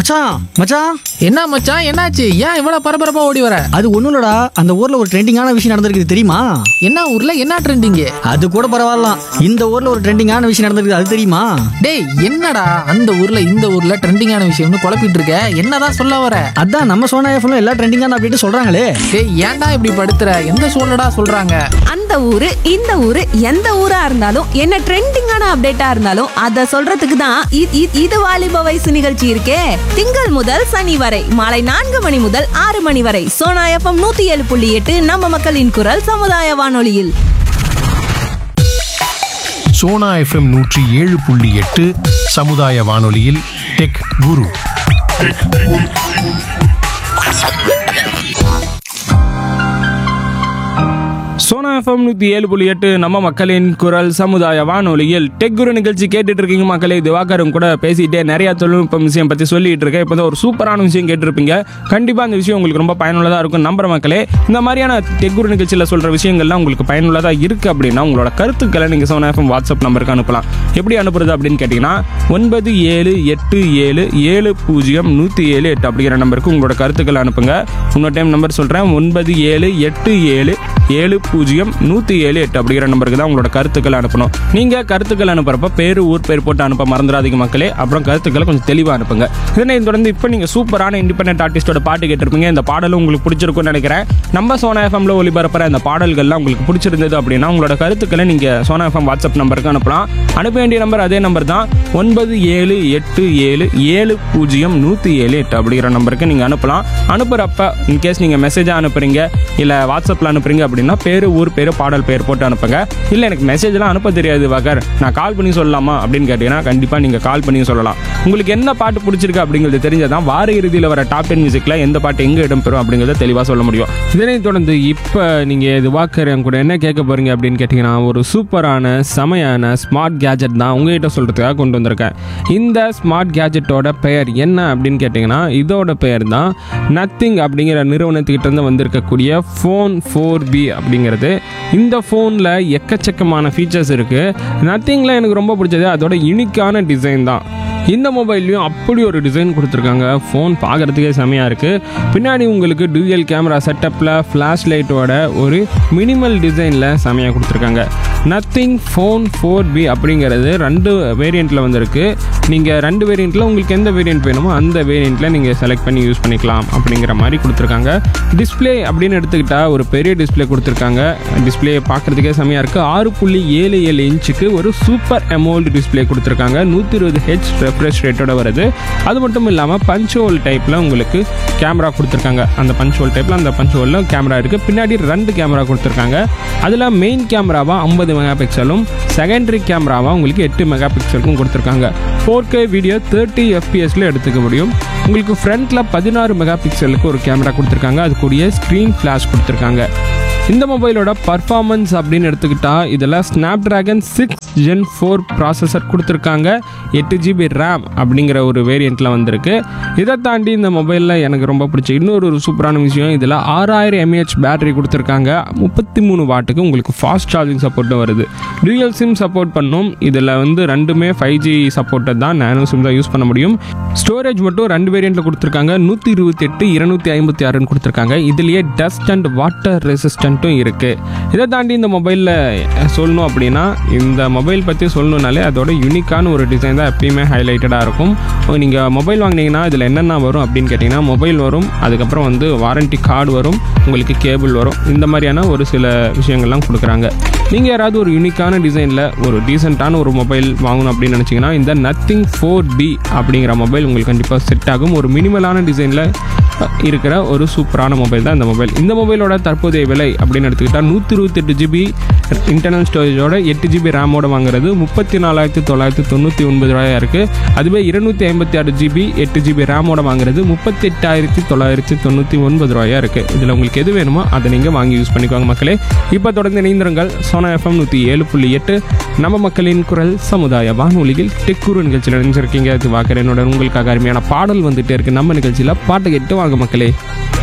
மச்சான் மச்சான் என்ன மச்சான் என்னாச்சு ஏன் இவ்வளவு பரபரப்பா ஓடி வர அது ஒண்ணும் இல்லடா அந்த ஊர்ல ஒரு ட்ரெண்டிங்கான விஷயம் நடந்திருக்கு தெரியுமா என்ன ஊர்ல என்ன ட்ரெண்டிங் அது கூட பரவாயில்ல இந்த ஊர்ல ஒரு ட்ரெண்டிங்கான விஷயம் நடந்திருக்கு அது தெரியுமா டேய் என்னடா அந்த ஊர்ல இந்த ஊர்ல ட்ரெண்டிங்கான விஷயம்னு குழப்பிட்டு இருக்க என்னதான் சொல்ல வர அதான் நம்ம சோனா எஃப்ல எல்லா ட்ரெண்டிங்கான அப்படின்னு சொல்றாங்களே டேய் ஏன்டா இப்படி படுத்துற எந்த சூழ்நிடா சொல்றாங்க அந்த ஊரு இந்த ஊரு எந்த ஊரா இருந்தாலும் என்ன ட்ரெண்டிங்கான அப்டேட்டா இருந்தாலும் அத சொல்றதுக்கு தான் இ- இ- இது வாலிப வயசு நிகழ்ச்சி இருக்கே திங்கள் முதல் சனி வரை மாலை நான்கு மணி முதல் ஆறு மணி வரை சோனா எஃப்எம் நூத்தி ஏழு புள்ளி எட்டு நம்ம மக்களின் குரல் சமுதாய வானொலியில் சோனா எஃப்எம் நூற்றி ஏழு புள்ளி எட்டு சமுதாய வானொலியில் டெக் குரு சோனா எஃப்எம் நூற்றி ஏழு புள்ளி எட்டு நம்ம மக்களின் குரல் சமுதாய வானொலியில் டெக் குரு நிகழ்ச்சி கேட்டுட்டு இருக்கீங்க மக்களே திவாகரும் கூட பேசிட்டே நிறைய தொழில்நுட்பம் விஷயம் பற்றி சொல்லிட்டு இருக்கேன் இப்போ ஒரு சூப்பரான விஷயம் கேட்டிருப்பீங்க கண்டிப்பாக அந்த விஷயம் உங்களுக்கு ரொம்ப பயனுள்ளதாக இருக்கும் நம்புற மக்களே இந்த மாதிரியான டெக் குரு நிகழ்ச்சியில் சொல்கிற விஷயங்கள்லாம் உங்களுக்கு பயனுள்ளதாக இருக்குது அப்படின்னா உங்களோட கருத்துக்களை நீங்கள் சோனா எஃப்எம் வாட்ஸ்அப் நம்பருக்கு அனுப்பலாம் எப்படி அனுப்புறது அப்படின்னு கேட்டிங்கன்னா ஒன்பது ஏழு எட்டு ஏழு ஏழு பூஜ்ஜியம் நூற்றி ஏழு எட்டு அப்படிங்கிற நம்பருக்கு உங்களோட கருத்துக்களை அனுப்புங்க இன்னொரு டைம் நம்பர் சொல்கிறேன் ஒன்பது ஏழு எட்டு ஏழு ஏழு பூஜ்ஜியம் நூற்றி ஏழு எட்டு அப்படிங்கிற நம்பருக்கு தான் உங்களோட கருத்துக்களை அனுப்பணும் நீங்கள் கருத்துக்கள் அனுப்புறப்ப பேர் ஊர் பேர் போட்டு அனுப்ப மறந்துடாதீங்க மக்களே அப்புறம் கருத்துக்களை கொஞ்சம் தெளிவாக அனுப்புங்க இதனை தொடர்ந்து இப்போ நீங்கள் சூப்பரான இண்டிபெண்டன்ட் ஆர்டிஸ்டோட பாட்டு கேட்டிருப்பீங்க இந்த பாடலும் உங்களுக்கு பிடிச்சிருக்கும்னு நினைக்கிறேன் நம்ம சோனா எஃப்எம்ல ஒளிபரப்புற இந்த பாடல்கள்லாம் உங்களுக்கு பிடிச்சிருந்தது அப்படின்னா உங்களோட கருத்துக்களை நீங்கள் சோனா எஃப்எம் வாட்ஸ்அப் நம்பருக்கு அனுப்பலாம் அனுப்ப வேண்டிய நம்பர் அதே நம்பர் தான் ஒன்பது ஏழு எட்டு ஏழு ஏழு பூஜ்ஜியம் நூற்றி ஏழு எட்டு அப்படிங்கிற நம்பருக்கு நீங்கள் அனுப்பலாம் அனுப்புகிறப்ப இன்கேஸ் நீங்கள் மெசேஜாக அனுப்புறீங்க இல்லை வாட்ஸ்அப்பில் அனுப்புறீங்க அப்படின்னா பேர் ஊர் பேர் பாடல் பேர் போட்டு அனுப்புங்க இல்லை எனக்கு மெசேஜ்லாம் அனுப்ப தெரியாது வகர் நான் கால் பண்ணி சொல்லலாமா அப்படின்னு கேட்டிங்கன்னா கண்டிப்பாக நீங்கள் கால் பண்ணி சொல்லலாம் உங்களுக்கு என்ன பாட்டு பிடிச்சிருக்கு அப்படிங்கிறது தெரிஞ்சதான் வார இறுதியில் வர டாப் டென் மியூசிக்கில் எந்த பாட்டு எங்கே இடம்பெறும் அப்படிங்கிறத தெளிவாக சொல்ல முடியும் இதனைத் தொடர்ந்து இப்போ நீங்கள் இது வாக்கர் என் கூட என்ன கேட்க போகிறீங்க அப்படின்னு கேட்டிங்கன்னா ஒரு சூப்பரான செமையான ஸ்மார்ட் கேஜெட் தான் உங்ககிட்ட சொல்கிறதுக்காக கொண்டு வந்திருக்கேன் இந்த ஸ்மார்ட் கேஜெட்டோட பெயர் என்ன அப்படின்னு கேட்டிங்கன்னா இதோட பெயர் தான் நத்திங் அப்படிங்கிற நிறுவனத்துக்கிட்ட இருந்து வந்திருக்கக்கூடிய ஃபோன் ஃபோர் பி அப்படிங்கிறது இந்த ஃபோனில் எக்கச்சக்கமான ஃபீச்சர்ஸ் இருக்குது நத்திங்கில் எனக்கு ரொம்ப பிடிச்சது அதோட யூனிக்கான டிசைன் தான் இந்த மொபைல்லையும் அப்படி ஒரு டிசைன் கொடுத்துருக்காங்க ஃபோன் பார்க்குறதுக்கே செமையாக இருக்குது பின்னாடி உங்களுக்கு டூயல் கேமரா செட்டப்பில் ஃப்ளாஷ் லைட்டோட ஒரு மினிமல் டிசைனில் செமையாக கொடுத்துருக்காங்க நத்திங் ஃபோன் ஃபோர் பி அப்படிங்கிறது ரெண்டு வேரியண்ட்டில் வந்திருக்கு நீங்கள் ரெண்டு வேரியண்ட்டில் உங்களுக்கு எந்த வேரியண்ட் வேணுமோ அந்த வேரியண்ட்டில் நீங்கள் செலக்ட் பண்ணி யூஸ் பண்ணிக்கலாம் அப்படிங்கிற மாதிரி கொடுத்துருக்காங்க டிஸ்ப்ளே அப்படின்னு எடுத்துக்கிட்டா ஒரு பெரிய டிஸ்ப்ளே கொடுத்துருக்காங்க டிஸ்ப்ளே பார்க்குறதுக்கே செமையாக இருக்குது ஆறு புள்ளி ஏழு ஏழு இன்ச்சுக்கு ஒரு சூப்பர் அமௌல்டு டிஸ்ப்ளே கொடுத்துருக்காங்க நூற்றி இருபது ஹெச் ரெஃப்ரெஷ் ரேட்டோட வருது அது மட்டும் இல்லாமல் பஞ்ச் ஹோல் டைப்பில் உங்களுக்கு கேமரா கொடுத்துருக்காங்க அந்த பஞ்ச் ஹோல் டைப்பில் அந்த பஞ்ச் ஹோலில் கேமரா இருக்குது பின்னாடி ரெண்டு கேமரா கொடுத்துருக்காங்க அதில் மெயின் கேமராவாக ஐம்பது மெகா பிக்சலும் செகண்டரி கேமராவாக உங்களுக்கு எட்டு மெகா பிக்சலுக்கும் கொடுத்துருக்காங்க ஃபோர் கே வீடியோ தேர்ட்டி எஃப்பிஎஸ்ல எடுத்துக்க முடியும் உங்களுக்கு ஃப்ரண்ட்டில் பதினாறு மெகா பிக்சலுக்கு ஒரு கேமரா கொடுத்துருக்காங்க அது கூடிய ஸ்க்ரீன் ஃப்ளாஷ் கொடுத்துருக்காங்க இந்த மொபைலோட பர்ஃபார்மன்ஸ் அப்படின்னு எடுத்துக்கிட்டா இதில் snapdragon six gen four processor கொடுத்துருக்காங்க எட்டு ஜிபி ரேம் அப்படிங்கிற ஒரு வேரியண்ட்டில் வந்திருக்கு இதை தாண்டி இந்த மொபைலில் எனக்கு ரொம்ப பிடிச்ச இன்னொரு ஒரு சூப்பரான விஷயம் இதில் ஆறாயிரம் எம்ஏஹெச் பேட்டரி கொடுத்துருக்காங்க முப்பத்தி மூணு வாட்டுக்கு உங்களுக்கு ஃபாஸ்ட் சார்ஜிங் சப்போர்ட்டும் வருது டூயல் சிம் சப்போர்ட் பண்ணும் இதில் வந்து ரெண்டுமே ஃபைவ் ஜி சப்போர்ட்டட் தான் நானோ சிம் தான் யூஸ் பண்ண முடியும் ஸ்டோரேஜ் மட்டும் ரெண்டு வேரியண்ட்டில் கொடுத்துருக்காங்க நூற்றி இருபத்தெட்டு இருநூத்தி ஐம்பத்தி ஆறுன்னு கொடுத்துருக்காங்க இதுலேயே டஸ்ட் அண்ட் வாட்டர் ரெசிஸ்டண்ட்டும் இருக்குது இதை தாண்டி இந்த மொபைலில் சொல்லணும் அப்படின்னா இந்த மொபைல் பற்றி சொல்லணுனாலே அதோட யூனிக்கான ஒரு டிசைன் தான் எப்பயுமே ஹைலைட்டடாக இருக்கும் நீங்கள் மொபைல் வாங்கினீங்கன்னா இதில் என்னென்ன வரும் அப்படின்னு கேட்டிங்கன்னா மொபைல் வரும் அதுக்கப்புறம் வந்து வாரண்டி கார்டு வரும் உங்களுக்கு கேபிள் வரும் இந்த மாதிரியான ஒரு சில விஷயங்கள்லாம் கொடுக்குறாங்க நீங்கள் யாராவது ஒரு யூனிக்கான டிசைனில் ஒரு டீசெண்டான ஒரு மொபைல் வாங்கணும் அப்படின்னு நினச்சிங்கன்னா இந்த நத்திங் ஃபோர் பி அப்படிங்கிற மொபைல் உங்களுக்கு கண்டிப்பாக செட் ஆகும் ஒரு மினிமலான டிசைனில் இருக்கிற ஒரு சூப்பரான மொபைல் தான் இந்த மொபைல் இந்த மொபைலோட தற்போதைய விலை அப்படின்னு எடுத்துக்கிட்டால் நூற்றி இருபத்தெட்டு ஜிபி இன்டர்னல் ஸ்டோரேஜோட எட்டு ஜிபி ரேமோட வாங்குறது முப்பத்தி நாலாயிரத்தி தொள்ளாயிரத்தி தொண்ணூற்றி ஒன்பது ரூபாயா இருக்குது அதுவே இருநூத்தி ஐம்பத்தி ஆறு ஜிபி எட்டு ஜிபி ரேமோட வாங்குறது முப்பத்தெட்டாயிரத்தி தொள்ளாயிரத்தி தொண்ணூற்றி ஒன்பது ரூபாயா இருக்குது இதில் உங்களுக்கு எது வேணுமோ அதை நீங்கள் வாங்கி யூஸ் பண்ணிக்கோங்க மக்களே இப்போ தொடர்ந்து இணைந்திருங்கள் சோனா எஃப்எம் நூற்றி ஏழு புள்ளி எட்டு நம்ம மக்களின் குரல் சமுதாய வானொலியில் டெக்குரு நிகழ்ச்சியில் நினைச்சிருக்கீங்க இது வாக்கரனுடன் உங்களுக்காக அருமையான பாடல் வந்துட்டே இருக்கு நம்ம நிகழ்ச்சியில் பாட்டு கேட்டு வாங்க மக்களே